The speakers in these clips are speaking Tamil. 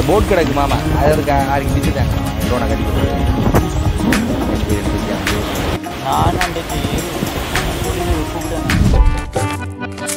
போட் கிடக்கு மாமா அது ஒரு ஆறு விற்றுட்டாங்க லோனை கட்டி கொடுத்து நான் அன்றைக்கு கூப்பிட்டேன்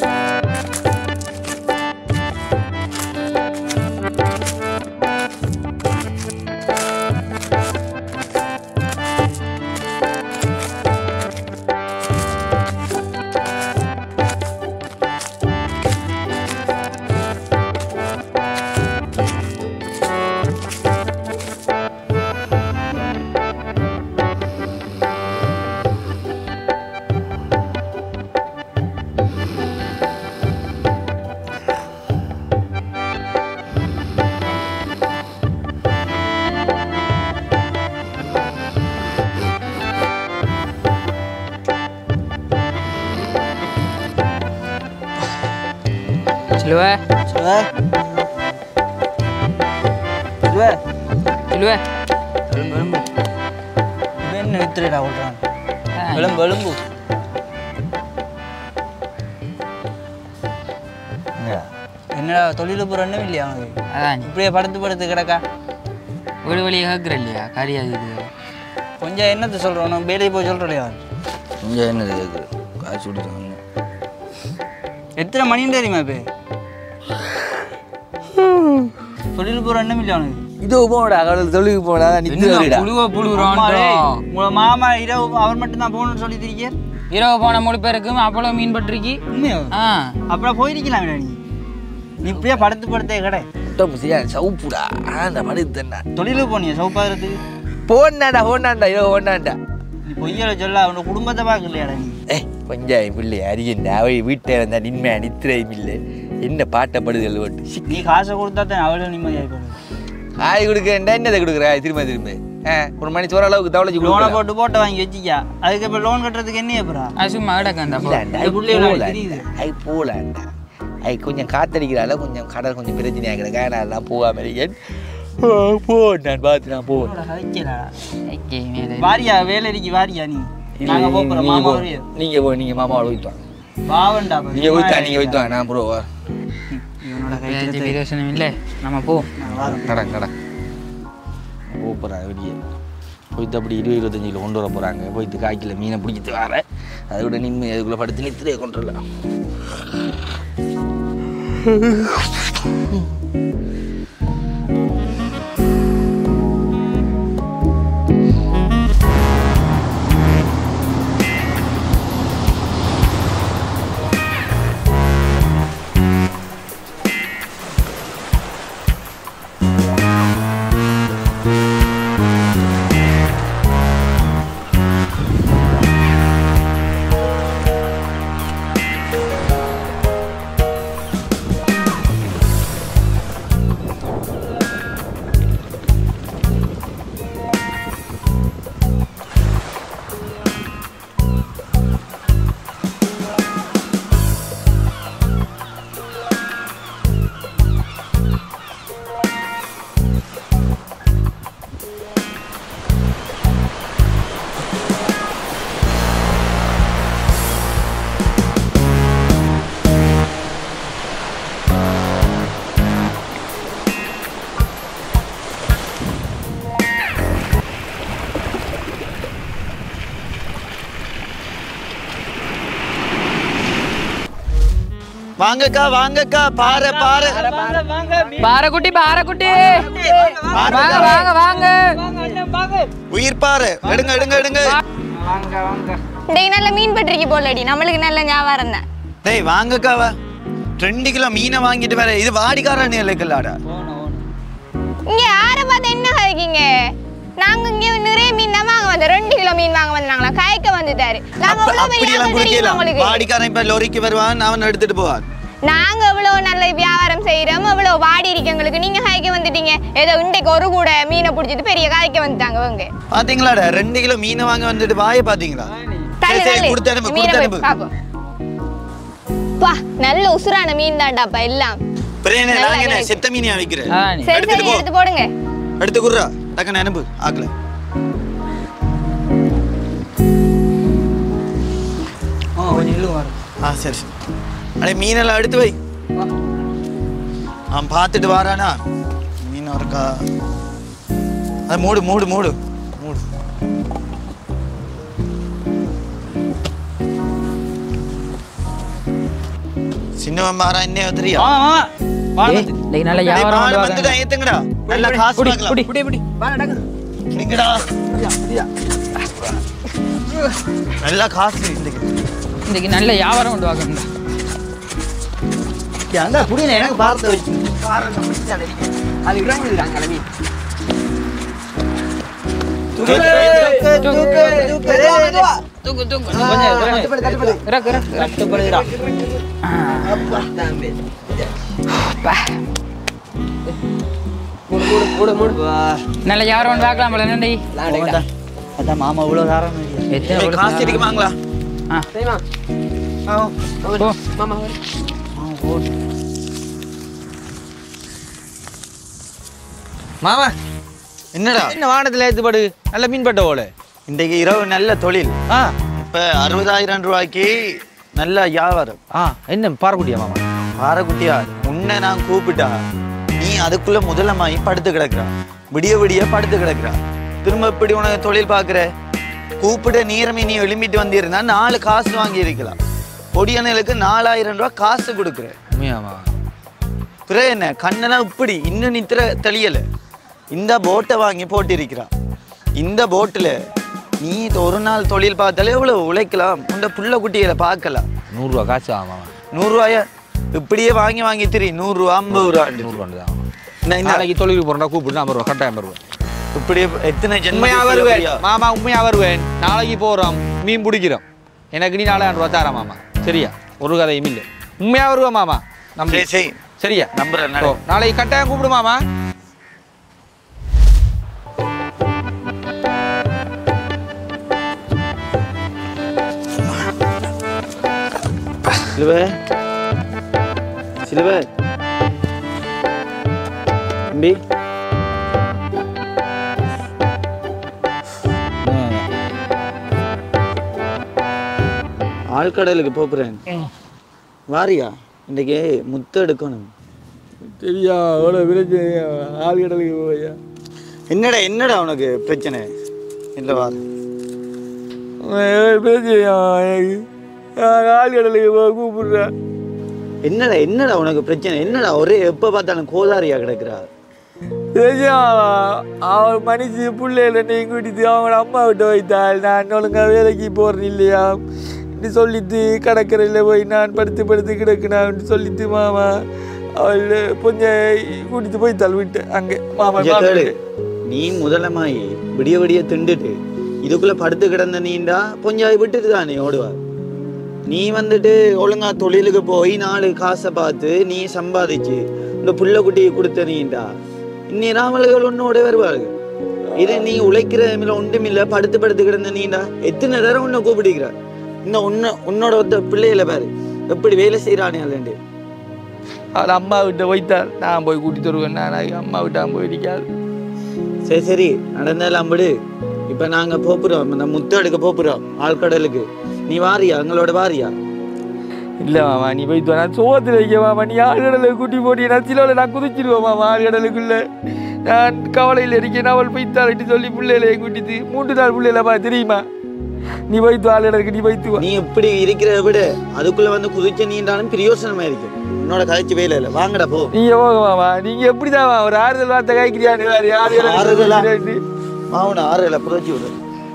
சிலுவ சிவா சிவா சிலுவ எலும்பு எலும்பு இவன் என்ன வித்துறடா விட்றான் எலும்பு எலும்பு என்னடா தொழில் போகிறன்னு இல்லையா அவனுக்கு அதான் இப்படியே படுத்து படுத்து கிடக்கா வீடு வழியை கேட்குற இல்லையா கரியாது இது கொஞ்சம் என்னத்தை சொல்கிறோம் வேலையை போய் சொல்கிறலையா இங்கே என்ன இருக்குது காசு கொடுத்தாங்க எத்தனை மணின்னு தெரியுமா இப்போ தொழில் போகிற எண்ணம் இல்லையா அவனுக்கு இதோ போடா கடவுள் தொழிலுக்கு போடா நித்து வருடா புழுவ அம்மா, புழுகுறோம் டேய், உங்க மாமா இரவு அவர் மட்டும் தான் போகணும்னு சொல்லி இருக்கீர் இரவு போன மூணு பேருக்கும் அப்பளம் மீன் பட்டிருக்கி உண்மையா ஆ அப்புறம் போயிருக்கலாம் நீ நீ இப்படியே படுத்து படுத்தே கடை முட்டை சரியா சவுப்புடா ஆண்டா மடுத்தண்ணா தொழிலுக்கு போனியா சௌப்பாகிறதுக்கு போனாண்டா போனாண்டா இதோ போனாண்டா நீ பொய்யல சொல்ல அவனோட குடும்பத்தை பார்க்கலையாடா நீ ஏய் கொஞ்சம் பிள்ளை அறியண்டா அவ வீட்டில் இருந்தா நின்மை நித்திரையும் இல்லை என்ன பாட்டப்படுதல் ஓட்டு நீ காசை கொடுத்தா தான் அவளும் நிம்மதியாக போகணும் ஆய் கொடுக்கண்டா என்னதை கொடுக்குறா திரும்ப திரும்ப ஆ ஒரு மணி சோற அளவுக்கு தவளைச்சு லோனை கொடுக்கலாம் போட்டு போட்ட வாங்கி வச்சிக்கா அதுக்கு இப்போ லோன் கட்டுறதுக்கு என்ன அப்புறம் அது சும்மா கிடக்கண்டா இல்லைண்டா, இந்த புள்ளையோட போலாண்டா. தெரியுது. ஐ போலாண்டா ஐ கொஞ்சம் காத்தடிக்கிறால கொஞ்சம் கடல் கொஞ்சம் பிரச்சனையாக கிடக்கா நான் எல்லாம் போகாம இருக்கேன் ஆ, போ நான் பார்த்து நான் போவேன் வைக்கலடா ஓகே மேலே வாரியா வேலைக்கு வாரியா நீ நாங்க போறோம் நீங்க மாமா போ வரையும் நீங்க போ நீங்க மாமாவோட போயிட்டு வாங்க பாவண்டா நீங்க போயிட்டு வாங்க, நீங்க போயிட்டு வாங்க நான் ப்ரோ இவனோட பேச்சு விரோசனம் இல்லை நம்ம போ நட நட போக போகிறாங்க வெளியே போயிட்டு அப்படி இருபது இருபத்தஞ்சு கிலோ கொண்டு வர போகிறாங்க போயிட்டு காய்க்கில் மீனை பிடிச்சிட்டு வரேன் அதை விட நிம்மதி அதுக்குள்ளே படுத்து நித்திரையை கொண்டு வரலாம் வாங்கக்கா வாங்கக்கா பாரு பாரு பாரக்குட்டி பாரக்குட்டி வாங்க வாங்க வாங்க உயிர் பாரு எடுங்க எடுங்க எடுங்க டேய் நல்ல மீன் பட்டிருக்கி போலடி நம்மளுக்கு நல்ல ஞாபகம் தான் டேய் வாங்கக்கா வா ரெண்டு கிலோ மீனை வாங்கிட்டு வர இது வாடிக்காரன் இல்லைக்கல்லாடா இங்க யாரை பார்த்து என்ன கதைக்கீங்க நாங்க இங்க நிறைய மீன் தான் வாங்க வந்தோம் ரெண்டு கிலோ மீன் வாங்க வந்தாங்களா காய்க்க வந்துட்டாரு நாங்க எவ்வளவு பெரிய அப்படியெல்லாம் ஆட்கள் தெரியுமா குடிக்கலாம் உங்களுக்கு வாடிக்காரன் இப்ப லொரிக்கு வருவான் அவன் எடுத்துட்டு போவான் நாங்க எவ்வளவு நல்ல வியாபாரம் செய்யறோம் எவ்வளவு வாடி இருக்கு எங்களுக்கு நீங்க காய்க்க வந்துட்டீங்க ஏதோ இன்றைக்கு ஒரு கூட மீனை பிடிச்சிட்டு பெரிய காய்க்க வந்துட்டாங்க இவங்க பாத்தீங்களாடா ரெண்டு கிலோ மீனை வாங்க வந்துட்டு வாயை பாத்தீங்களா தள்ளு சரி, சரி, தள்ளு கொடுத்து அனுப்பு, மீனை கொடுத்து போய் அனுப்பு. பாப்போம் பா நல்ல உசுரான மீன் தான்டாப்பா எல்லாம் பிரேனே நல்லா நாங்க என்ன இருக்கு. செத்த மீனை அழிக்கிறேன் அதான் நீ. சரி எடுத்துட்டு சரி போ. எடுத்து போடுங்க எடுத்து குடுறா டக்குன்னு அனுப்பு ஆக்கல ஆ சரி சரி அடே மீனெல்லாம் எடுத்து வை அவன் பார்த்துட்டு வாரானா மீன் இன்னொருக்கா அது மூடு மூடு மூடு மூடு சின்னவன் மாறா என்ன தெரியா மாமா மாமா ஏய், இன்னைக்கு நல்ல வியாபாரம் பால் கொண்டு வந்துட்டா வாங்க. ஏத்துங்கடா நல்ல காசு குடி, பார்க்கலாம் குடி. புடி புடி குடிங்கடா நல்ல காசு இன்னைக்கு இன்னைக்கு நல்ல வியாபாரம் கொண்டு வாங்கண்டா அந்த புடின எனக்கு பார்த்து வச்சு அது இறங்கிடுறாங்க கிளம்பி தூக்கு தூக்கு கொஞ்சம் இறங்கு. இறக்கு இறக்கு இறக்கு. கட்டுப்படுதுடா. பா. நல்ல வியாபாரம் கொண்டு பார்க்கலாம் போல நன்றி அதான். அதான் மாமா இவ்வளவு தாராளம் இல்லையா? எத்தனை ஏய், காசு கொடுத்தா? இருக்குமாங்களா ஆ. போ. மாமா போடு. மாமா என்னடா என்ன வானத்தில் ஏற்றுப்பாடு நல்ல மீன் பட்ட போல இன்றைக்கு இரவு நல்ல தொழில் ஆ இப்ப அறுபதாயிரம் ரூபாய்க்கு நல்ல வியாபாரம் ஆ என்ன பாரக்குட்டியா மாமா பாரக்குட்டியா உன்னை நான் கூப்பிட்டா நீ அதுக்குள்ள முதலமாயி படுத்து கிடக்குறா விடிய விடிய படுத்து கிடக்குறா திரும்ப இப்படி உனக்கு தொழில் பார்க்குற கூப்பிட நீரமே நீ எழும்பிட்டு வந்திருந்தா நாலு காசு வாங்கி இருக்கலாம் பொடியனுக்கு நாலாயிரம் ரூபாய் காசு கொடுக்குற உண்மையாமா பிற என்ன கண்ணெல்லாம் இப்படி இன்னும் நித்திர தெளியல இந்த போட்டை வாங்கி போட்டிருக்கிறா இந்த போட்டில் நீ ஒரு நாள் தொழில் பார்த்தாலே எவ்வளவு உழைக்கலாம் உண்ட புள்ள குட்டிகளை பார்க்கலாம் நூறுரூவா காசு ஆ மாமா நூறுரூவாய இப்படியே வாங்கி வாங்கி திரி நூறுரூவா ஐம்பது ரூபா நூறுரூவா தான் என்ன, என்ன? நாளைக்கு தொழிலுக்கு போகிறா கூப்பிட்டு ஐம்பது ரூபா கரெக்டாக ஐம்பது ரூபா இப்படி எத்தனை உண்மையா ஜென்மம் வருவேன் மாமா உண்மையா வருவேன் நாளைக்கு போறோம் மீன் பிடிக்கிறோம் எனக்கு நீ நாலாயிரம் ரூபா தரேன் மாமா சரியா ஒரு கதையும் இல்லை உண்மையா வருவேன் மாமா நம்பி சரி சரி சரியா நம்புறேன் ஓ, நாளைக்கு கட்டாயம் கூப்பிடு மாமா சிலுவ சிலுவ தம்பி ஆழ்கடலுக்கு போப்புறேன் வாரியா இன்னைக்கு முத்து எடுக்கணும் சரியா அவ்வளோ விரைச்சு ஆள் கடலுக்கு போய்யா என்னடா என்னடா உனக்கு பிரச்சனை இல்லை வா பிரச்சனையா ஆள் கடலுக்கு போக கூப்பிடுறேன் என்னடா என்னடா உனக்கு பிரச்சனை என்னடா ஒரே எப்போ பார்த்தாலும் கோதாரியா கிடக்குறா அவர் மனுஷி பிள்ளையில நீ கூட்டிட்டு அவங்கள அம்மா விட்டு வைத்தாள் நான் ஒழுங்கா வேலைக்கு போறேன் இல்லையா இப்படி சொல்லிட்டு கடற்கரையில் போய் நான் படுத்து படுத்து கிடக்குனான்னு சொல்லிட்டு மாமா அவள் கொஞ்சம் கூட்டிட்டு போய் தள்ளிவிட்டு அங்கே மாமா இங்க மாமா கேளு. நீ முதலமாயி விடிய விடிய திண்டுட்டு இதுக்குள்ள படுத்து கிடந்த நீண்டா கொஞ்சம் விட்டுட்டு தானே ஓடுவா நீ வந்துட்டு ஒழுங்கா தொழிலுக்கு போய் நாலு காசை பார்த்து நீ சம்பாதிச்சு இந்த புள்ள குட்டியை கொடுத்த நீண்டா இன்னி ராமல்கள் உன்னோட வருவார்கள் இது நீ உழைக்கிற மில்ல ஒன்றுமில்ல படுத்து படுத்து கிடந்த நீண்டா எத்தனை தடவை உன்னை கூப்பிடுக்கிற இன்னும் உன்ன உன்னோட ஒருத்த பிள்ளைகளை பாரு எப்படி வேலை செய்யறானே அல்லண்டு அவள் அம்மா விட்டு வைத்தாள் நான் போய் கூட்டி தருவேன் நான் அம்மா விட்டு போய் இருக்காது சரி சரி நடந்தெல்லாம் விடு இப்ப நாங்க போப்புறோம் இந்த முத்து எடுக்க போப்புறோம் ஆழ்கடலுக்கு நீ வாரியா எங்களோட வாரியா இல்லை மாமா நீ போயிட்டு வா. நான் சோத்துல வைக்க மாமா நீ ஆழ்கடலுக்கு கூட்டி போட்டி நான் சிலவில் நான் குதிச்சிருவேன் மாமா ஆழ்கடலுக்குள்ள நான் கவலையில் இருக்கேன் அவள் போய்த்தாள்ட்டு சொல்லி பிள்ளைகளை கூட்டிட்டு மூன்று நாள் பிள்ளைகளை பா தெரியுமா நீ போய்த்து ஆழ்கடலுக்கு நீ போய்த்து வா நீ இப்படி இருக்கிற விட அதுக்குள்ள வந்து குதிச்ச நீண்டாலும் பிரயோசனமா இருக்கு உன்னோட கதைச்சு வேலை இல்லை வாங்கடா போ நீங்க போக மாமா நீங்க எப்படிதான் ஒரு ஆறுதல் வார்த்தை காய்க்கிறியான்னு வேறு ஆறுதலா? ஆறுதல் மாவன ஆறு இல்லை புரட்சி விடு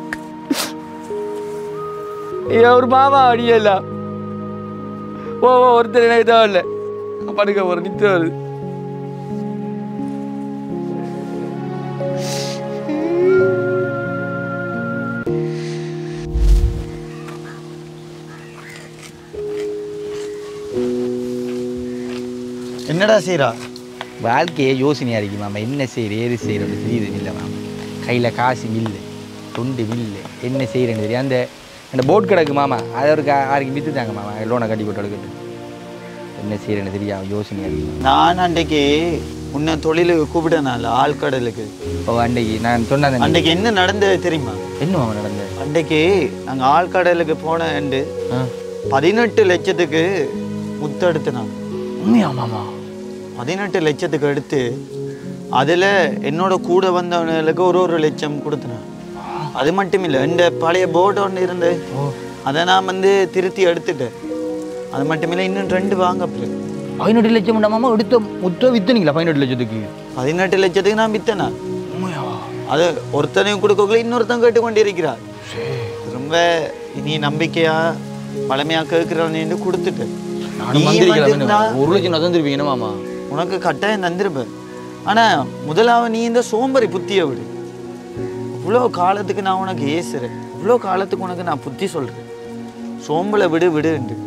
ஒரு மாமா அடியல ஓ ஓ ஒருத்தர் எனக்கு தேவையில்ல படுக்க ஒரு நித்திர வருது என்னடா செய்றா வாழ்க்கையே யோசனையாக இருக்கு மாமா என்ன செய்கிற ஏது செய்கிறது தெரியுது இல்லை மாமா கையில் காசு இல்லை தொண்டு இல்லை என்ன செய்கிறேன்னு தெரியும் அந்த அந்த போட் கிடக்கு மாமா அதை ஒரு கா- யாருக்கு விற்று தாங்க மாமா லோனை கட்டி போட்டு எடுக்கட்டு என்ன செய்கிறேன்னு தெரியாம யோசனையாக இருக்கு மாமா. நான் அன்றைக்கு உன்னை தொழிலுக்கு கூப்பிட்டனால ஆழ்கடலுக்கு ஓ அன்னைக்கு நான் சொன்னேன் அன்றைக்கு என்ன நடந்தது தெரியுமா என்ன மாமா நடந்தது அன்றைக்கு நாங்க ஆழ்கடலுக்கு போன அண்டு ஆ பதினெட்டு லட்சத்துக்கு முத்தெடுத்து நான் உண்மையா மாமா பதினெட்டு லட்சத்துக்கு எடுத்து அதில் என்னோட கூட வந்தவனுக்கு ஒரு ஒரு லட்சம் கொடுத்தேன் அது மட்டும் இல்லை இந்த பழைய போர்டு ஒன்று இருந்து அதை நான் வந்து திருத்தி எடுத்துட்டேன் அது மட்டும் இல்லை இன்னும் ரெண்டு வாங்க பதினெட்டு லட்சம் மாமா எடுத்த மொத்தம் வித்துனீங்களா பதினெட்டு லட்சத்துக்கு பதினெட்டு லட்சத்துக்கு நான் வித்தேனா அது ஒருத்தனையும் கொடுக்கக்குள்ள இன்னொருத்தன் கேட்டு கொண்டு இருக்கிறார் ரொம்ப நீ நம்பிக்கையா பழமையா கேட்கிறவனு கொடுத்துட்டு நானும் நீ வந்திருக்கலாம் வந்திருந்தா ஒரு லட்சம் தந்துருப்பீங்க என்ன மாமா உனக்கு கட்டாயம் தந்திருப்பேன் ஆனா முதலாவது நீ இந்த சோம்பரி புத்தியை விடு இவ்வளோ காலத்துக்கு நான் உனக்கு ஏசுறேன் இவ்வளோ காலத்துக்கு உனக்கு நான் புத்தி சொல்றேன் சோம்பலை விடு விடுண்டு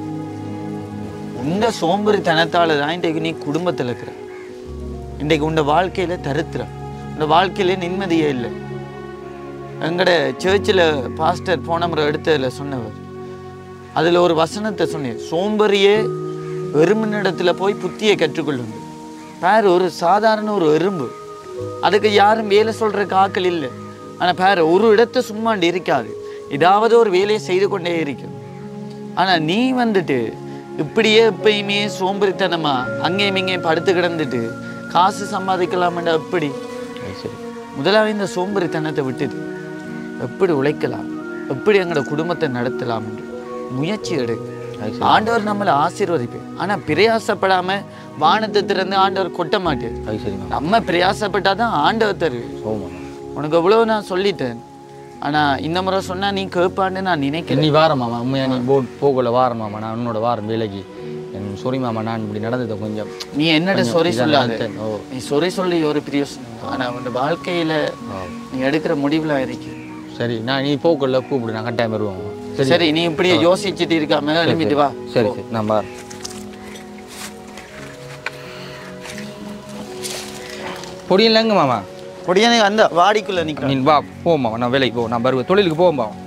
உண்ட சோம்பரித்தனத்தால தான் இன்றைக்கு நீ குடும்பத்தில் இருக்கிற இன்றைக்கு உண்ட வாழ்க்கையில தருத்துற உண்ட வாழ்க்கையில நிம்மதியே இல்லை எங்கட சர்ச்சில் பாஸ்டர் போன முறை எடுத்ததில் சொன்னவர் அதில் ஒரு வசனத்தை சொன்னேன் சோம்பரியே எறும்பினிடத்துல போய் புத்தியை கற்றுக்கொள்ளுங்க பாரு ஒரு சாதாரண ஒரு எறும்பு அதுக்கு யாரும் வேலை சொல்றதுக்கு ஆக்கள் இல்லை ஆனா பாரு ஒரு இடத்த சும்மாண்டு இருக்காது ஏதாவது ஒரு வேலையை செய்து கொண்டே இருக்கும் ஆனா நீ வந்துட்டு இப்படியே எப்பயுமே சோம்பேறித்தனமா அங்கேயும் இங்கேயும் படுத்து கிடந்துட்டு காசு சம்பாதிக்கலாம்டா எப்படி சரி முதலாவது இந்த சோம்பேறித்தனத்தை விட்டுட்டு எப்படி உழைக்கலாம் எப்படி எங்களோட குடும்பத்தை நடத்தலாம் என்று முயற்சி எடு ஆண்டவர் நம்மளை ஆசீர்வதிப்பேன் ஆனா பிரயாசப்படாம வானத்தை திறந்து ஆண்டவர் கொட்ட மாட்டேன் அது சரி மாமா நம்ம பிரயாசப்பட்டாதான் ஆண்டவர் தருவேன் ஓ மாமா உனக்கு எவ்வளவு நான் சொல்லிட்டேன் ஆனா இந்த முறை சொன்னா நீ கேட்பான்னு நான் நினைக்கிறேன் நீ வாரம் மாமா உண்மையா நீ போட் போகல வாரம் மாமா நான் உன்னோட வாரம் வேலைக்கு என் சொரி மாமா நான் இப்படி நடந்ததை கொஞ்சம் நீ என்னட்ட கொஞ்சம் சொரி இதா சொல்லாத நினைத்தேன். ஓ. நீ சொரி சொல்லி ஒரு பிரியோசனம் ஆனா உன் வாழ்க்கையில நீ எடுக்கிற முடிவுல இருக்கு சரி நான் நீ போகல கூப்பிடு நான் கட்டாயம் வருவோம் மாமா. சரி நீ இப்படியே யோசிச்சுட்டு இருக்காம எழுப்பிட்டு வா சரி சரி நான் பார் பொடியெல்லாம் எங்க மாமா பொடியானே அந்த வாடிக்குள்ள நிக்க நீ வா போ மாமா நான் வேலைக்கு போ நான் வருவேன் தொழிலுக்கு போவோம் மாமா